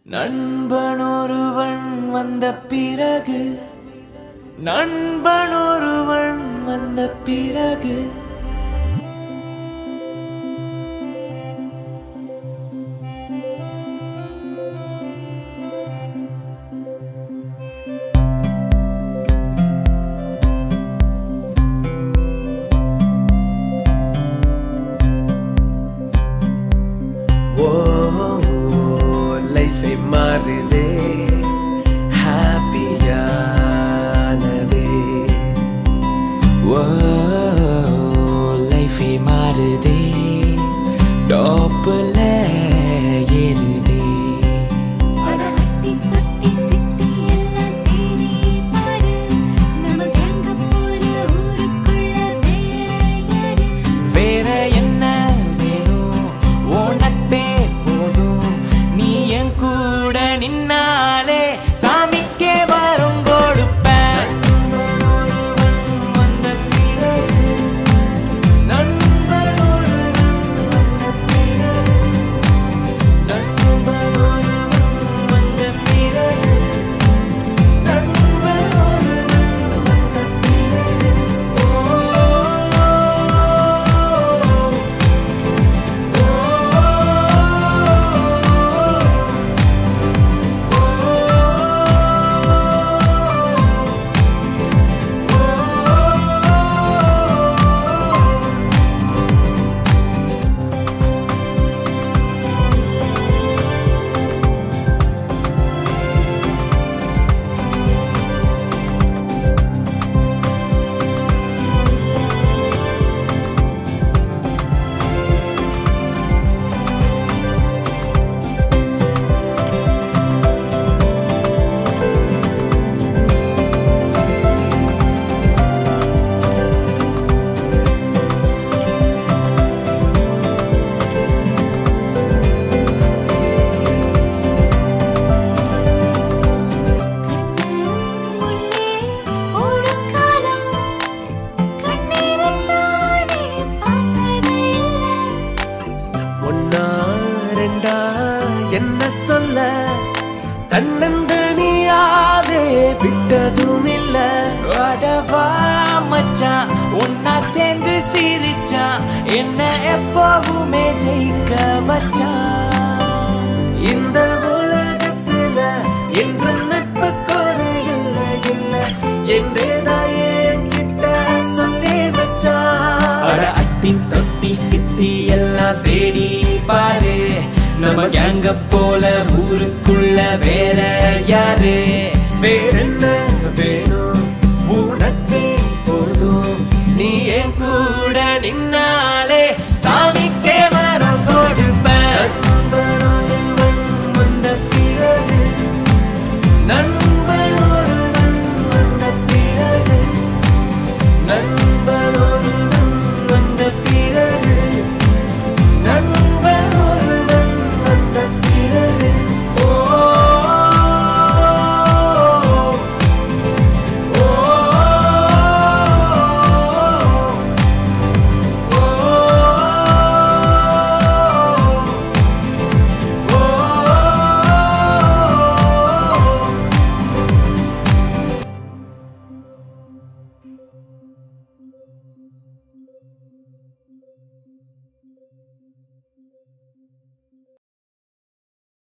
நண்பன் ஒருவன் வந்த பிறகு நண்பன் ஒருவன் வந்த பிறகு ஓ லைஃபை மாறுதே ஹாப்பியானதே ஓ லைஃபை மாறுதே டாப்பில் ஏறுதே அடட்டி தொட்டி சிட்டி எல்லாம் தேடி பாரு நம்ம கேங்க போற ஊருக்குள்ள வேற யாரு வேற என்ன வேணும் ஓ நட்பே போதும் நீ என் கூட நின்னாலே சாமிக்கே வரும் கொடுப்பேன் வந்த பிறகு நண்பன் ஒருவன் வந்த பிறகு நண்பன் ஒருவன் வந்த பிறகு நண்பன் ஒருவன் வந்த பிறகு ஓ முன்னே ஒரு காலம் கண்ணீரத்தானே பார்த்ததே இல்லை ஒன்னா ரெண்டா என்ன சொல்ல தன்னந்தனியாவே விட்டதும் இல்ல அடவா மச்சான் ஒன்னா சேர்ந்து சிரிச்சான் என்ன எப்பவுமே ஜெயிக்க வச்சான் இந்த உலகத்துல என்றும் நட்பு குறை இல்லை இல்லை என்றேதான் என்கிட்ட சொல்லி வச்சான் அட அட்டி தொட்டி சித்தி எல்லாம் தேடி பாரு நம்ம கேங்க போல ஊருக்கு